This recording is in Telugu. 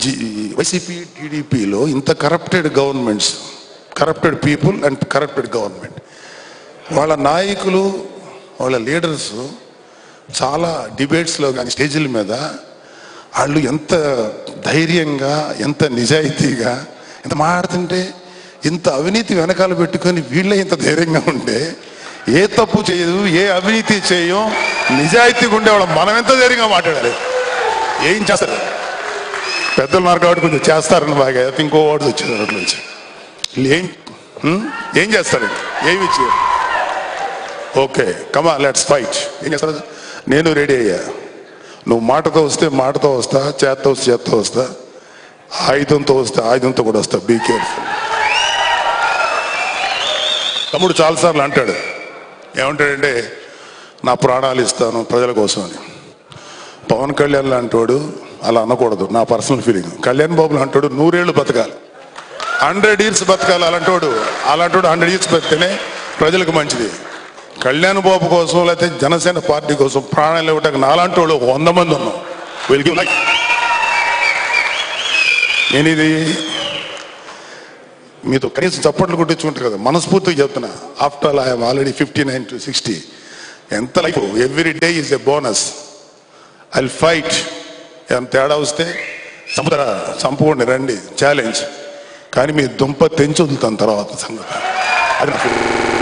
జీ వైసీపీ టీడీపీలో ఇంత corrupted governments corrupted people and corrupted government వాళ్ళ నాయకులు వాళ్ళ లీడర్స్ చాలా డిబేట్స్లో కానీ స్టేజీల మీద వాళ్ళు ఎంత ధైర్యంగా ఎంత నిజాయితీగా ఎంత మాట్లాడుతుంటే ఇంత అవినీతి వెనకాల పెట్టుకొని వీళ్ళే ఇంత ధైర్యంగా ఉంటే ఏ తప్పు చేయదు ఏ అవినీతి చేయం నిజాయితీగా ఉండేవాళ్ళం మనం ఎంత ధైర్యంగా మాట్లాడాలి ఏం చేస్తారు పెద్దలు ఉన్నారు కాబట్టి కొంచెం చేస్తారని బాగా ఇంకో వాడు వచ్చేది అట్ల నుంచి వీళ్ళు ఏం హ్మ్? ఏం చేస్తారు ఏమి ఇచ్చి ఓకే కమా లెట్స్ ఫైట్ ఏం చేస్తారు నేను రెడీ అయ్యా నువ్వు మాటతో వస్తే మాటతో వస్తా చేత్తో వస్తే చేత్తో వస్తా ఆయుధంతో వస్తే ఆయుధంతో కూడా వస్తా బీ కేర్ఫుల్ తమ్ముడు చాలాసార్లు అంటాడు ఏమంటాడంటే నా ప్రాణాలు ఇస్తాను ప్రజల కోసం అని పవన్ కళ్యాణ్ లాంటోడు అలా అనకూడదు నా పర్సనల్ ఫీలింగ్ కళ్యాణ్ బాబు లాంటోడు నూరేళ్లు బతకాలి హండ్రెడ్ ఇయర్స్ బతకాలి అలాంటోడు అలాంటోడు హండ్రెడ్ ఇయర్స్ బతికితేనే ప్రజలకు మంచిది కళ్యాణ్ బాబు కోసం లేకపోతే జనసేన పార్టీ కోసం ప్రాణాలు ఇవ్వటానికి నాలాంటి వాళ్ళు ఒక వంద మంది ఉన్నాం వెలిగి ఉన్నాయి నేను ఇది మీతో కనీసం చప్పట్లు కొట్టించుకుంటారు కదా మనస్ఫూర్తిగా చెప్తున్నా after all I'm already fifty nine to sixty ఎంత life every day is a bonus I fight ఎంత తేడా వస్తే చంపుతా చంపుకోండి రండి ఛాలెంజ్ కానీ మీ దుంప తెంచి వదులుతాను తర్వాత సంగతి అది నాకు